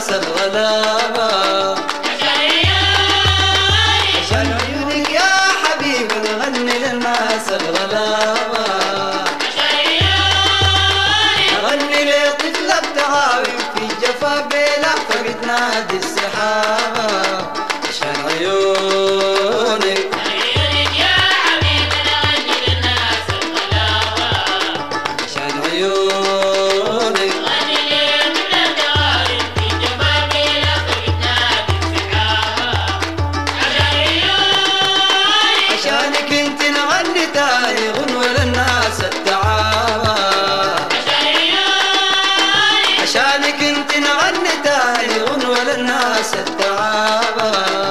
للناس الغلابة عشان عيونك يا حبيبي نغني للناس الغلابة نغني لطفلة بتغاوي في جفا بلا فبتنادي السحابة عشان عيونك عشان عيونك عشانك انت نغني تاني غنوة للناس التعابة عشانك انت نغني تاني غنوة للناس التعابة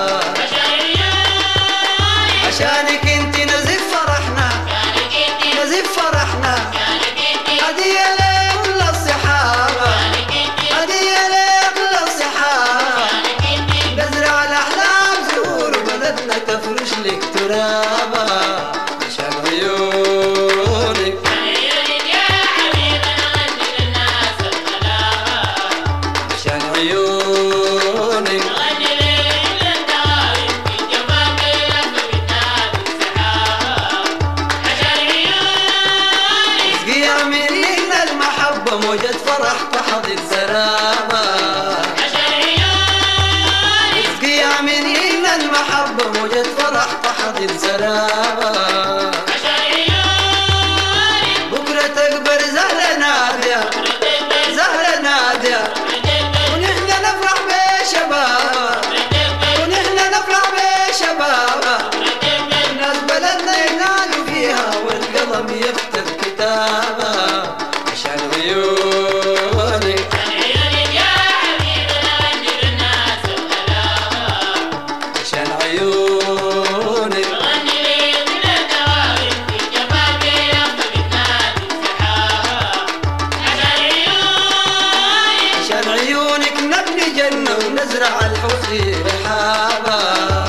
عشانك انت نزف فرحنا نزف فرحنا هدية لكل الصحابة هدية لكل الصحابة نزرع الأحلام زهور بلدنا تفرش لك ترابة عشان عيونك عشان عيونك اسقيا منينا المحبة موجة فرح تحظي السلامة اسقيا منينا المحبة موجة فرح تحظي السلامة بكرة تكبر زهرة نادية زهرة نادية ونحن نفرح بشباب ونحن نفرح بشباب الناس بلدنا ينادوا فيها والقلم يكتب كتابة عشان عيونك عشان عيونك عشان عيونك نبني جنة ونزرع الحب في رحابة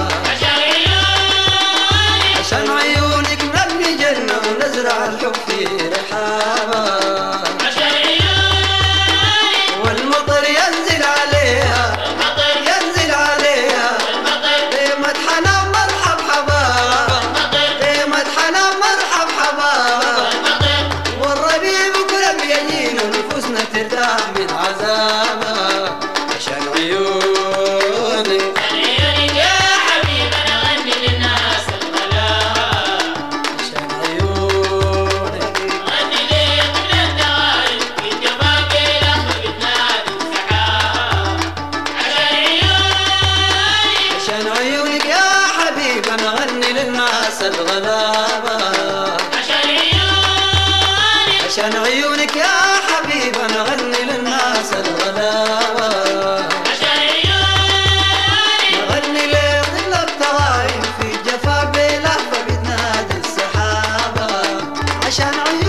عشان عيونك نبني جنة ونزرع الحب في رحابة والمطر ينزل عليها ينزل عليها في مدحنا مرحب حبابة في مدحنا مرحب حبابة والربيع بكرة بيجينا نفوسنا ترتاح من عذابها عشان عيونك عشان عيونك عشان عيونك يا حبيبي نغني للناس الغلابة عشان عيونك يا حبيبي نغني للناس الغلابة نغني لظل الطوايف في جفا بلهفة بتنادي السحابة عشان عيونك